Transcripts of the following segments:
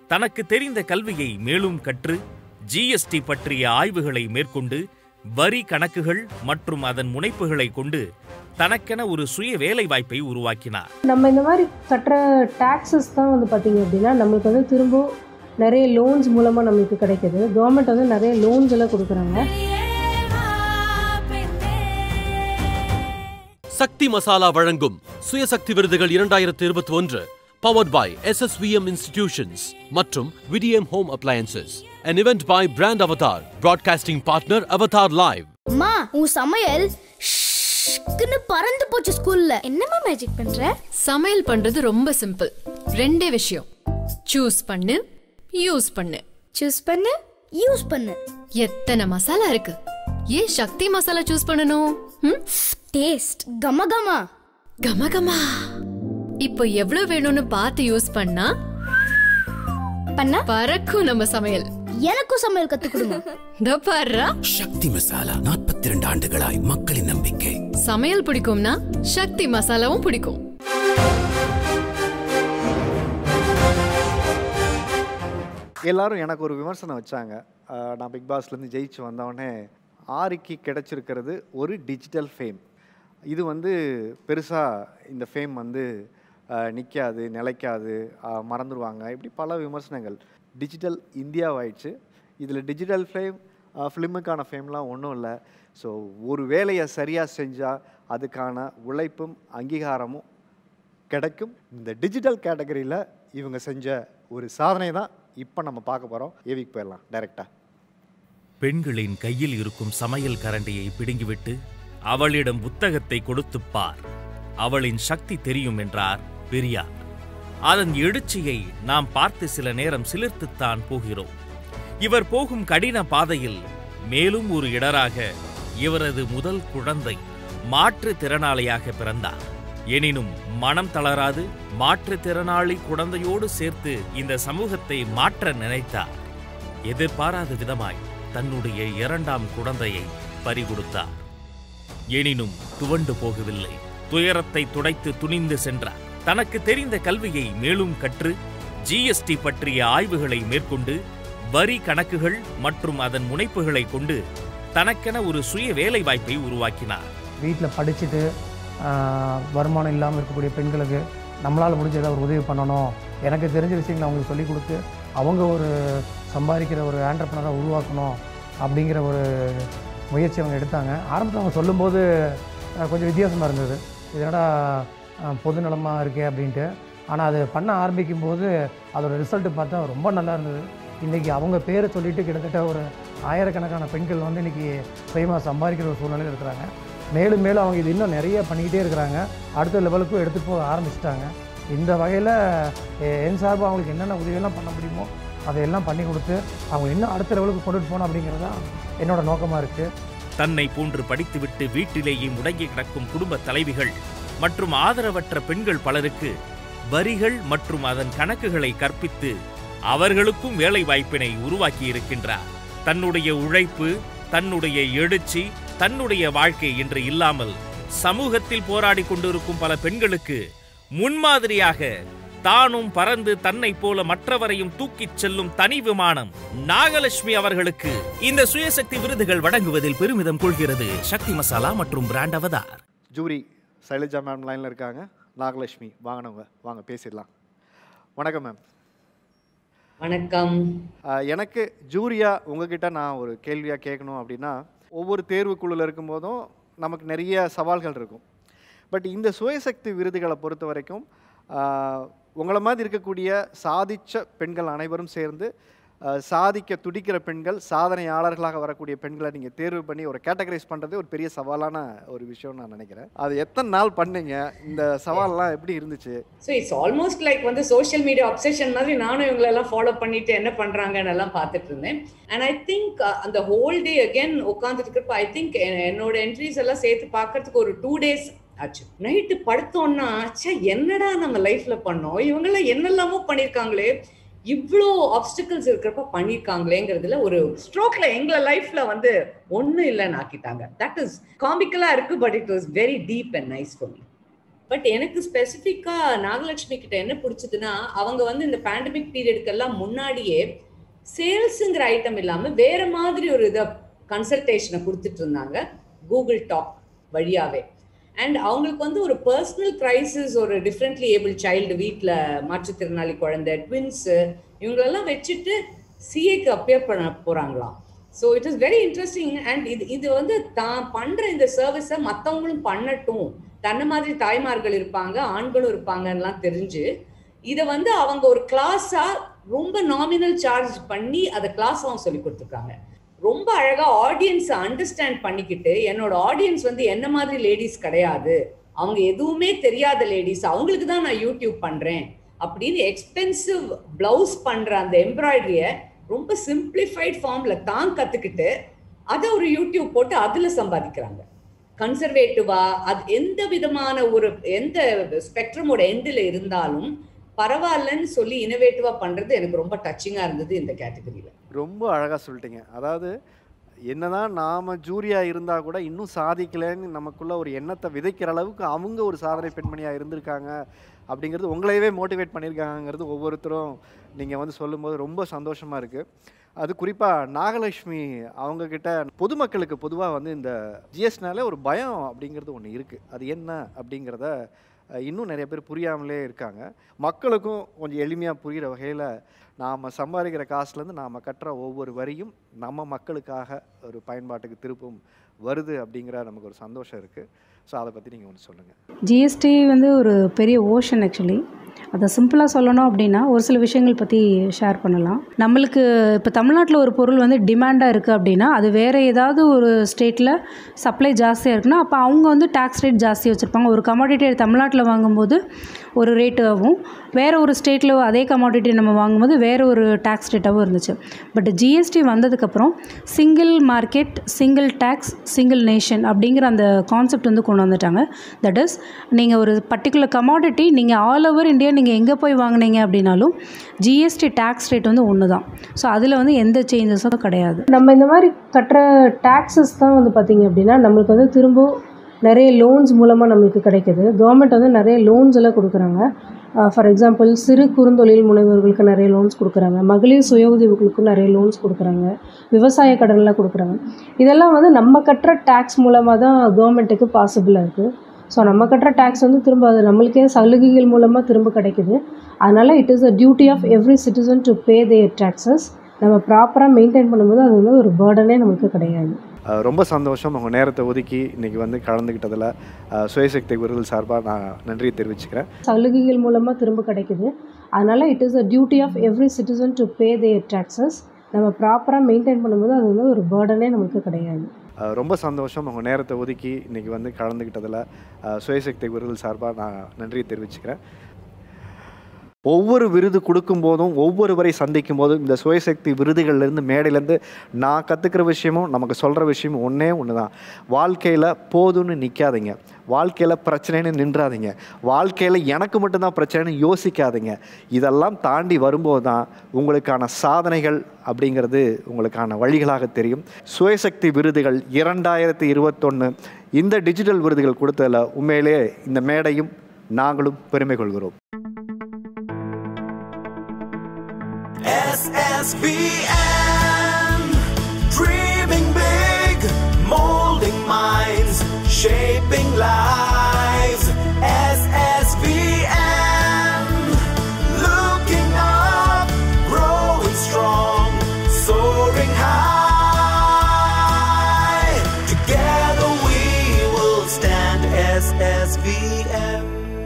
தனக்கு தெரிந்த கல்வியை மேலும் கற்று ஜிஎஸ்டி பற்றிய ஆய்வுகளை மேற்கொண்டு வரி கணக்குகள் மற்றும் அதன் முனைப்புகளை கொண்டு தனக்கென ஒரு சுய வேலைவாய்ப்பை உருவாக்கினார் நம்ம இந்த மாதிரி கட்டுற டேக்ஸஸ் தான் வந்து பார்த்திங்க அப்படின்னா நம்மளுக்கு வந்து திரும்ப நிறைய லோன்ஸ் மூலமாக நம்மளுக்கு கிடைக்குது கவர்மெண்ட் வந்து நிறைய லோன்ஸ் எல்லாம் கொடுக்குறாங்க சக்தி மசாலா வழங்கும் சுயசக்தி விருதுகள் இரண்டாயிரத்து இருபத்தி ஒன்று பவர்ட் பை எஸ்எஸ்விஎம் இன்ஸ்டிடியூஷன்ஸ் மற்றும் VDM home appliances an event by Brand Avatar, broadcasting partner Avatar Live. அம்மா உன் சமையல் ஷ்க்குன்னு பறந்து போச்சு ஸ்கூல்ல என்னம்மா மேஜிக் பண்ற சமையல் பண்றது ரொம்ப சிம்பிள் ரெண்டே விஷயம் சூஸ் பண்ணு யூஸ் பண்ணு சூஸ் பண்ணு யூஸ் பண்ணு எத்தனை மசாலா இருக்கு ஏன் சக்தி மசாலா சூஸ் பண்ணணும் ம்? டேஸ்ட் கம கமா கமகமா இப்போ எவ்வளவு வேணும்னு பார்த்து யூஸ் பண்ணா பண்ணா பறக்கும் நம்ம சமையல் எனக்கும் சமையல் கத்து கொடுங்க இதோ பாருடா சக்தி மசாலா நாற்பத்தி ரெண்டு ஆண்டுகளாய் மக்களின் நம்பிக்கை சமையல் பிடிக்கும்னா சக்தி மசாலாவும் பிடிக்கும் எல்லாரும் எனக்கு ஒரு விமர்சனம் வச்சாங்க அஹ் நான் பிக் பாஸ்லேருந்து ஜெயிச்சு வந்தவொடனே ஆரிக்கு கிடைச்சிருக்கிறது ஒரு டிஜிட்டல் ஃபேம் இது வந்து பெருசாக இந்த ஃபேம் வந்து நிற்காது நிலைக்காது அஹ் மறந்துடுவாங்க இப்படி பல விமர்சனங்கள் டிஜிட்டல் இந்தியாவாயிடுச்சு இதில் டிஜிட்டல் ஃபேம் ஃபிலிமுக்கான ஃபேம்லாம் ஒன்றும் இல்லை ஸோ ஒரு வேலையை சரியாக செஞ்சால் அதுக்கான உழைப்பும் அங்கீகாரமும் கிடைக்கும் இந்த டிஜிட்டல் கேட்டகரியில் இவங்க செஞ்ச ஒரு சாதனை தான் இப்போ நம்ம பார்க்க போகிறோம் ஏவிக்கு போயிடலாம் டைரெக்டாக பெண்களின் கையில் இருக்கும் சமையல் கரண்டியை பிடுங்கிவிட்டு அவளிடம் புத்தகத்தை கொடுத்துப் பார் அவளின் சக்தி தெரியும் என்றார் பெரியார் அதன் எழுச்சியை நாம் பார்த்து சில நேரம் சிலிர்த்துத்தான் போகிறோம் இவர் போகும் கடின பாதையில் மேலும் ஒரு இடராக இவரது முதல் குழந்தை மாற்றுத் திறனாளியாக பிறந்தார் எனினும் மனம் தளராது மாற்றுத்திறனாளி குழந்தையோடு சேர்த்து இந்த சமூகத்தை மாற்ற நினைத்தார் எதிர்பாராத விதமாய் தன்னுடைய இரண்டாம் குழந்தையை பறிகொடுத்தார் எனினும் துவண்டு போகவில்லை துயரத்தை துடைத்து துணிந்து சென்றார் தனக்கு தெரிந்த கல்வியை மேலும் கற்று ஜிஎஸ்டி பற்றிய ஆய்வுகளை மேற்கொண்டு வரி கணக்குகள் மற்றும் அதன் முனைப்புகளை கொண்டு தனக்கென ஒரு சுய வேலைவாய்ப்பை உருவாக்கினார் வீட்டில் படிச்சுட்டு ஆஹ், வருமானம் இல்லாமல் இருக்கக்கூடிய பெண்களுக்கு நம்மளால் முடிஞ்ச ஏதாவது ஒரு உதவி பண்ணணும் எனக்கு தெரிஞ்ச விஷயங்களை அவங்களுக்கு சொல்லிக் கொடுத்து அவங்க ஒரு சம்பாதிக்கிற ஒரு ஆண்டர்பனராக உருவாக்கணும் அப்படிங்கிற ஒரு முயற்சி அவங்க எடுத்தாங்க ஆரம்பத்தில் அவங்க சொல்லும்போது ஆஹ், கொஞ்சம் வித்தியாசமாக இருந்தது இது என்னடா ஆஹ், பொது நலமாக இருக்கே அப்படின்ட்டு ஆனால் அது பண்ண ஆரம்பிக்கும் போது அதோட ரிசல்ட்டு பார்த்தா ரொம்ப நல்லா இருந்தது இன்றைக்கி அவங்க பேரை சொல்லிட்டு கிட்டத்தட்ட ஒரு ஆயிரக்கணக்கான பெண்கள் வந்து இன்றைக்கி சுயமாக சம்பாதிக்கிற ஒரு சூழ்நிலையில் இருக்கிறாங்க மேலும் மேலும் அவங்க இது இன்னும் நிறைய பண்ணிக்கிட்டே இருக்கிறாங்க அடுத்த லெவலுக்கும் எடுத்துகிட்டு போக ஆரம்பிச்சிட்டாங்க இந்த வகையில் என் சார்பாக அவங்களுக்கு என்னென்ன உதவியெல்லாம் பண்ண முடியுமோ அதையெல்லாம் பண்ணி கொடுத்து அவங்க இன்னும் அடுத்த லெவலுக்கு கொண்டுட்டு போகணும் அப்படிங்கிறது தான் என்னோட நோக்கமாக இருக்குது தன்னை போன்று படித்துவிட்டு வீட்டிலேயே முடங்கி கிடக்கும் குடும்ப தலைவிகள் மற்றும் ஆதரவற்ற பெண்கள் பலருக்கு வரிகள் மற்றும் அதன் கணக்குகளை கற்பித்து அவர்களுக்கும் வேலை வாய்ப்பினை உருவாக்கி இருக்கின்றார் தன்னுடைய உழைப்பு தன்னுடைய எழுச்சி தன்னுடைய வாழ்க்கை என்று இல்லாமல் சமூகத்தில் போராடி கொண்டிருக்கும் பல பெண்களுக்கு முன்மாதிரியாக தானும் பறந்து தன்னை போல மற்றவரையும் தூக்கிச் செல்லும் தனி விமானம் நாகலட்சுமி அவர்களுக்கு இந்த சுயசக்தி விருதுகள் வழங்குவதில் பெருமிதம் கொள்கிறது சக்தி மசாலா மற்றும் brand Avatar jury Sailaja ma'am லைனில் இருக்காங்க நாகலட்சுமி வாங்கினவங்க வாங்க பேசிடலாம் வணக்கம் மேம் வணக்கம் எனக்கு ஜூரியா உங்ககிட்ட நான் ஒரு கேள்வியாக கேட்கணும் அப்படின்னா ஒவ்வொரு தேர்வுக்குழுவில் இருக்கும்போதும் நமக்கு நிறைய சவால்கள் இருக்கும் பட் இந்த சுயசக்தி விருதுகளை பொறுத்த வரைக்கும் ஆஹ், உங்களை மாதிரி இருக்கக்கூடிய சாதிச்ச பெண்கள் அனைவரும் சேர்ந்து ஆஹ், சாதிக்க துடிக்கிற பெண்கள் சாதனையாளர்களாக வரக்கூடிய பெண்களை நீங்கள் தேர்வு பண்ணி ஒரு கேட்டகரைஸ் பண்ணுறது ஒரு பெரிய சவாலான ஒரு விஷயம்னு நான் நினைக்கிறேன் அது எத்தனை நாள் பண்ணீங்க இந்த சவால்லாம் எப்படி இருந்துச்சு ஸோ இட்ஸ் ஆல்மோஸ்ட் லைக் வந்து சோஷியல் மீடியா அப்செஷன் மாதிரி நானும் இவங்களெல்லாம் ஃபாலோ பண்ணிட்டு என்ன பண்றாங்கன்னு எல்லாம் பார்த்துட்டு இருந்தேன் அண்ட் ஐ திங்க் அந்த ஹோல் டே அகேன் உட்காந்துட்டு இருக்கப்ப ஐ திங்க் என்னோட என்ட்ரிஸ் எல்லாம் சேர்த்து பார்க்கறதுக்கு ஒரு டூ டேஸ் ஆச்சு நைட்டு படுத்தோன்னா ச்சே என்னடா நம்ம லைஃப்ல பண்ணோம் இவங்கெல்லாம் என்னெல்லாமோ பண்ணியிருக்காங்களே இவ்வளோ ஆப்ஸ்டிகல்ஸ் இருக்கிறப்ப பண்ணியிருக்காங்களேங்கிறதுல ஒரு ஸ்ட்ரோக்ல எங்களை லைஃப்ல வந்து ஒன்றும் இல்லைன்னு ஆக்கிட்டாங்க தட் இஸ் காமிக்கலா இருக்கு but it was very deep and nice for me but எனக்கு ஸ்பெசிஃபிக்கா நாகலட்சுமி கிட்ட என்ன பிடிச்சதுன்னா அவங்க வந்து இந்த பேண்டமிக் பீரியடுக்கெல்லாம் முன்னாடியே சேல்ஸுங்கிற ஐட்டம் இல்லாம வேற மாதிரி ஒரு இதை கன்சல்டேஷனை கொடுத்துட்டு இருந்தாங்க கூகுள் டாக் வழியாவே அண்ட் அவங்களுக்கு வந்து ஒரு பர்சனல் கிரைசிஸ் ஒரு டிஃப்ரெண்ட்லி ஏபிள் சைல்டு வீட்டில் மாற்றுத்திறனாளி குழந்தை ட்வின்ஸு இவங்களெல்லாம் வச்சுட்டு சிஏக்கு அப்பியர் பண்ண போகிறாங்களாம் so it is very interesting and இது இது வந்து தான் பண்ணுற இந்த சர்வீஸை மற்றவங்களும் பண்ணட்டும் தன்னை மாதிரி தாய்மார்கள் இருப்பாங்க ஆண்களும் இருப்பாங்கலாம் தெரிஞ்சு இதை வந்து அவங்க ஒரு கிளாஸாக ரொம்ப நாமினல் சார்ஜ் பண்ணி அதை கிளாஸாகவும் சொல்லி கொடுத்துருக்காங்க ரொம்ப அழகா ஆடியன்ஸை அண்டர்ஸ்டாண்ட் பண்ணிக்கிட்டு என்னோட ஆடியன்ஸ் வந்து என்ன மாதிரி லேடிஸ் கிடையாது அவங்க எதுவுமே தெரியாத லேடிஸ் அவங்களுக்கு தான் நான் யூடியூப் பண்றேன் அப்படின்னு எக்ஸ்பென்சிவ் பிளவுஸ் பண்ற அந்த எம்ப்ராய்டரிய ரொம்ப சிம்பிளிஃபைட் ஃபார்ம்ல தான் கத்துக்கிட்டு அதை ஒரு யூடியூப் போட்டு அதுல சம்பாதிக்கிறாங்க கன்சர்வேட்டிவா அது எந்த விதமான ஒரு எந்த ஸ்பெக்ட்ரமோட எண்டில் இருந்தாலும் பரவாயில்லன்னு சொல்லி இனோவேட்டிவா பண்றது எனக்கு ரொம்ப டச்சிங்கா இருந்தது இந்த கேட்டகரியில ரொம்ப அழகாக சொல்லிட்டீங்க அதாவது என்னதான் நாம ஜூரியா இருந்தால் கூட இன்னும் சாதிக்கலைன்னு நமக்குள்ள ஒரு எண்ணத்தை விதைக்கிற அளவுக்கு அவங்க ஒரு சாதனை பெண்மணியாக இருந்திருக்காங்க அப்படிங்கிறது உங்களையவே மோட்டிவேட் பண்ணியிருக்காங்கிறது ஒவ்வொருத்தரும் நீங்கள் வந்து சொல்லும்போது ரொம்ப சந்தோஷமாக இருக்குது அது குறிப்பாக நாகலட்சுமி அவங்கக்கிட்ட பொதுமக்களுக்கு பொதுவாக வந்து இந்த ஜிஎஸ்டினாலே ஒரு பயம் அப்படிங்கிறது ஒன்று இருக்குது அது என்ன அப்படிங்கிறத அஹ், இன்னும் நிறைய பேர் புரியாமலே இருக்காங்க மக்களுக்கும் கொஞ்சம் எளிமையாக புரிகிற வகையில் நாம் சம்பாதிக்கிற காசுலேருந்து நாம் கட்டுற ஒவ்வொரு வரியும் நம்ம மக்களுக்காக ஒரு பயன்பாட்டுக்கு திருப்பும் வருது அப்படிங்கிற நமக்கு ஒரு சந்தோஷம் இருக்குது ஸோ அதை பற்றி நீங்கள் ஒன்று சொல்லுங்கள் ஜிஎஸ்டி வந்து ஒரு பெரிய ஓஷன் ஆக்சுவலி அதை சிம்பிளாக சொல்லணும் அப்படின்னா ஒரு சில விஷயங்கள் பற்றி ஷேர் பண்ணலாம் நம்மளுக்கு இப்போ தமிழ்நாட்டில் ஒரு பொருள் வந்து டிமாண்டாக இருக்குது அப்படின்னா அது வேறு ஏதாவது ஒரு ஸ்டேட்டில் சப்ளை ஜாஸ்தியாக இருக்குன்னா அப்போ அவங்க வந்து டேக்ஸ் ரேட் ஜாஸ்தி வச்சுருப்பாங்க ஒரு கமாடிட்டி தமிழ்நாட்டில் வாங்கும்போது ஒரு ரேட் ஆகும் வேறு ஒரு ஸ்டேட்டில் அதே கமாடிட்டி நம்ம வாங்கும்போது வேறு ஒரு டேக்ஸ் ரேட்டாகவும் இருந்துச்சு பட் ஜிஎஸ்டி வந்ததுக்கப்புறம் single market single tax single nation அப்படிங்கிற அந்த கான்செப்ட் வந்து கொண்டு வந்துட்டாங்க தட் இஸ் நீங்கள் ஒரு பர்டிகுலர் கமாடிட்டி நீங்கள் ஆல் ஓவர் இந்தியா நீங்கள் எங்கே போய் வாங்குனீங்க அப்படின்னாலும் ஜிஎஸ்டி டேக்ஸ் ரேட் வந்து ஒன்று தான் ஸோ அதில் வந்து எந்த சேஞ்சஸும் கிடையாது நம்ம இந்த மாதிரி கட்டுற டேக்ஸஸ் தான் வந்து பார்த்திங்க அப்படின்னா நம்மளுக்கு வந்து திரும்ப நிறைய லோன்ஸ் மூலமாக நம்மளுக்கு கிடைக்குது கவர்மெண்ட் வந்து நிறைய லோன்ஸ் எல்லாம் கொடுக்குறாங்க ஃபார் எக்ஸாம்பிள் சிறு குறுந்தொழில் முனைவோர்களுக்கு நிறைய லோன்ஸ் கொடுக்குறாங்க மகளிர் சுய உதவிகளுக்கும் நிறைய லோன்ஸ் கொடுக்குறாங்க விவசாய கடன்லாம் கொடுக்குறாங்க இதெல்லாம் வந்து நம்ம கட்டுற டேக்ஸ் மூலமாக தான் கவர்மெண்ட்டுக்கு பாசிபிளாக இருக்குது ஸோ நம்ம கட்டுற டேக்ஸ் வந்து திரும்ப அது நம்மளுக்கே சலுகைகள் மூலமாக திரும்ப கிடைக்குது அதனால் it is a duty of every citizen to pay their taxes நம்ம ப்ராப்பராக மெயின்டைன் பண்ணும்போது அது வந்து ஒரு பேர்டனே நமக்கு கிடையாது அஹ் ரொம்ப சந்தோஷம் உங்கள் நேரத்தை ஒதுக்கி இன்றைக்கி வந்து கலந்துக்கிட்டதில் அஹ் சுயசக்தி விருதுகள் சார்பாக நான் நன்றியை தெரிவிச்சுக்கிறேன் சலுகைகள் மூலமாக திரும்ப கிடைக்குது அதனால் it is a duty of every citizen to pay their taxes நம்ம ப்ராப்பராக மெயின்டைன் பண்ணும்போது அது வந்து ஒரு பேர்டனே நமக்கு கிடையாது அஹ் ரொம்ப சந்தோஷம் உங்கள் நேரத்தை ஒதுக்கி இன்றைக்கி வந்து கலந்துக்கிட்டதில் அஹ் சுயசக்தி விருதுகள் சார்பாக நான் நன்றியை தெரிவிச்சுக்கிறேன் ஒவ்வொரு விருது கொடுக்கும்போதும் ஒவ்வொருவரை சந்திக்கும் போதும் இந்த சுயசக்தி விருதுகள்லேருந்து மேடையிலேருந்து நான் கற்றுக்கிற விஷயமும் நமக்கு சொல்கிற விஷயமும் ஒன்றே ஒன்று தான் வாழ்க்கையில் போதும்னு நிற்காதீங்க வாழ்க்கையில் பிரச்சனைன்னு நின்றாதீங்க வாழ்க்கையில் எனக்கு மட்டும்தான் பிரச்சனைன்னு யோசிக்காதீங்க இதெல்லாம் தாண்டி வரும்போது தான் உங்களுக்கான சாதனைகள் அப்படிங்கிறது உங்களுக்கான வழிகளாக தெரியும் சுயசக்தி விருதுகள் இரண்டாயிரத்தி இருபத்தொன்று இந்த டிஜிட்டல் விருதுகள் கொடுத்ததில் உண்மையிலே இந்த மேடையும் நாங்களும் பெருமை கொள்கிறோம் SSVN, dreaming big, molding minds, shaping lives. SSVN, looking up, growing strong, soaring high. Together we will stand SSVN.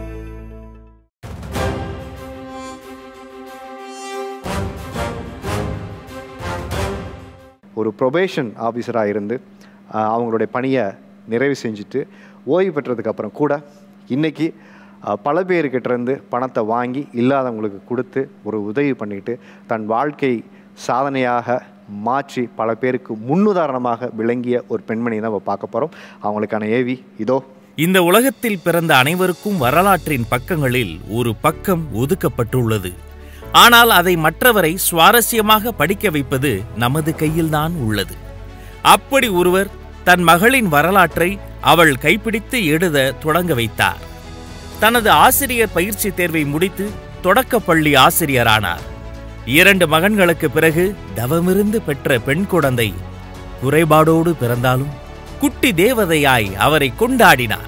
ஒரு ப்ரொபேஷன் ஆஃபீஸராக இருந்து ஆஹ், அவங்களுடைய பணியை நிறைவு செஞ்சுட்டு ஓய்வு பெற்றதுக்கப்புறம் கூட இன்றைக்கி பல பேர்கிட்ட இருந்து பணத்தை வாங்கி இல்லாதவங்களுக்கு கொடுத்து ஒரு உதவி பண்ணிட்டு தன் வாழ்க்கை சாதனையாக மாற்றி பல பேருக்கு முன்னுதாரணமாக விளங்கிய ஒரு பெண்மணி தான் நம்ம பார்க்க போகிறோம் அவங்களுக்கான ஏவி இதோ இந்த உலகத்தில் பிறந்த அனைவருக்கும் வரலாற்றின் பக்கங்களில் ஒரு பக்கம் ஒதுக்கப்பட்டுள்ளது ஆனால் அதை மற்றவரை சுவாரஸ்யமாக படிக்க வைப்பது நமது கையில்தான் உள்ளது அப்படி ஒருவர் தன் மகளின் வரலாற்றை அவள் கைப்பிடித்து எழுத தொடங்க வைத்தார் தனது ஆசிரியர் பயிற்சி தேர்வை முடித்து தொடக்கப்பள்ளி ஆசிரியரானார் இரண்டு மகன்களுக்கு பிறகு தவமிருந்து பெற்ற பெண் குழந்தை குறைபாடோடு பிறந்தாலும் குட்டி தேவதையாய் அவரை கொண்டாடினார்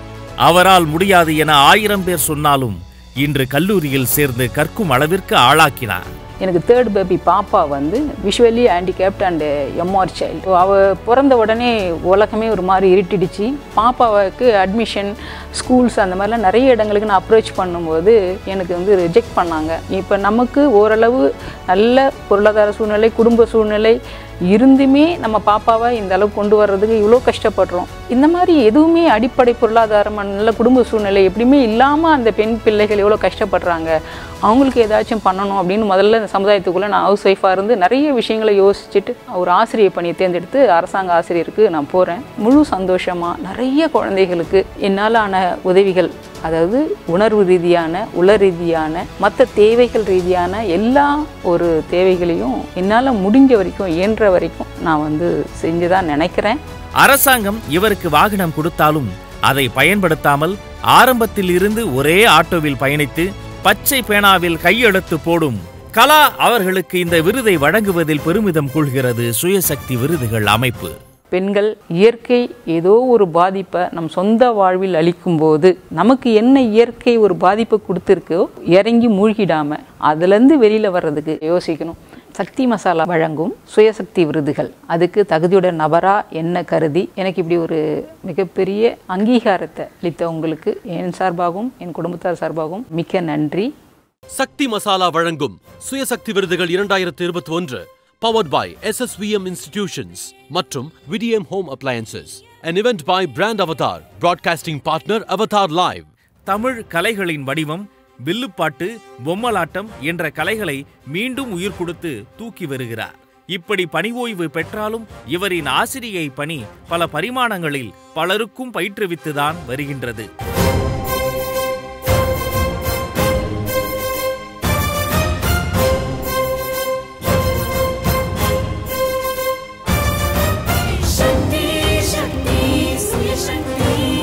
அவரால் முடியாது என ஆயிரம் பேர் சொன்னாலும் இன்று கல்லூரியில் சேர்ந்து கற்கும் அளவிற்கு ஆளாக்கினார் எனக்கு தேர்ட் பேபி பாப்பா வந்து visually handicapped and MR child அவள் பிறந்த உடனே உலகமே ஒரு மாதிரி இருட்டிடுச்சு பாப்பாவுக்கு அட்மிஷன் ஸ்கூல்ஸ் அந்த மாதிரிலாம் நிறைய இடங்களுக்கு நான் அப்ரோச் பண்ணும்போது எனக்கு வந்து ரிஜெக்ட் பண்ணாங்க இப்போ நமக்கு ஓரளவு நல்ல பொருளாதார சூழ்நிலை குடும்ப சூழ்நிலை இருந்துமே நம்ம பாப்பாவை இந்த அளவுக்கு கொண்டு வர்றதுக்கு இவ்வளோ கஷ்டப்படுறோம் இந்த மாதிரி எதுவுமே அடிப்படை பொருளாதாரம் நல்ல குடும்ப சூழ்நிலை எப்படியுமே இல்லாமல் அந்த பெண் பிள்ளைகள் எவ்வளோ கஷ்டப்படுறாங்க அவங்களுக்கு ஏதாச்சும் பண்ணணும் அப்படின்னு முதல்ல இந்த சமுதாயத்துக்குள்ளே நான் ஹவுஸ் ஒய்ஃபாக இருந்து நிறைய விஷயங்களை யோசிச்சுட்டு ஒரு ஆசிரியர் பணியை தேர்ந்தெடுத்து அரசாங்க ஆசிரியருக்கு நான் போகிறேன் முழு சந்தோஷமாக நிறைய குழந்தைகளுக்கு என்னால் ஆன உதவிகள் அதாவது உணர்வு ரீதியான உள ரீதியான மற்ற தேவைகள் ரீதியான எல்லா ஒரு தேவைகளையும் என்னால் முடிஞ்ச வரைக்கும் இயன்ற வரைக்கும் நான் வந்து செஞ்சுதான் நினைக்கிறேன் அரசாங்கம் இவருக்கு வாகனம் கொடுத்தாலும் அதை பயன்படுத்தாமல் ஆரம்பத்தில் இருந்து ஒரே ஆட்டோவில் பயணித்து பச்சை பேனாவில் கையெழுத்து போடும் கலா அவர்களுக்கு இந்த விருதை வழங்குவதில் பெருமிதம் கொள்கிறது சுயசக்தி விருதுகள் அமைப்பு பெண்கள் இயற்கை ஏதோ ஒரு பாதிப்பை நம் சொந்த வாழ்வில் அளிக்கும்போது நமக்கு என்ன இயற்கை ஒரு பாதிப்பை கொடுத்துருக்கோ இறங்கி மூழ்கிடாம அதுலேருந்து வெளியில் வர்றதுக்கு யோசிக்கணும் சக்தி மசாலா வழங்கும் சுயசக்தி விருதுகள் அதுக்கு தகுதியுடைய நபரா என்ன கருதி எனக்கு இப்படி ஒரு மிகப்பெரிய அங்கீகாரத்தை அளித்த உங்களுக்கு என் சார்பாகவும் என் குடும்பத்தார் சார்பாகவும் மிக்க நன்றி சக்தி மசாலா வழங்கும் சுயசக்தி விருதுகள் இரண்டாயிரத்து இருபத்தி ஒன்று பவர்ட் பை எஸ்எஸ்விஎம் இன்ஸ்டிடியூஷன்ஸ் மற்றும் VDM home appliances an event by Brand Avatar, broadcasting partner Avatar Live. Tamil கலைகளின் வடிவம் வில்லுப்பாட்டு பொம்மலாட்டம் என்ற கலைகளை மீண்டும் உயிர் கொடுத்து தூக்கி வருகிறார் இப்படி பணி ஓய்வு பெற்றாலும் இவரின் ஆசிரியை பணி பல பரிமாணங்களில் பலருக்கும் பயிற்றுவித்துதான் வருகின்றது शक्ति शक्ति सूर्य शक्ति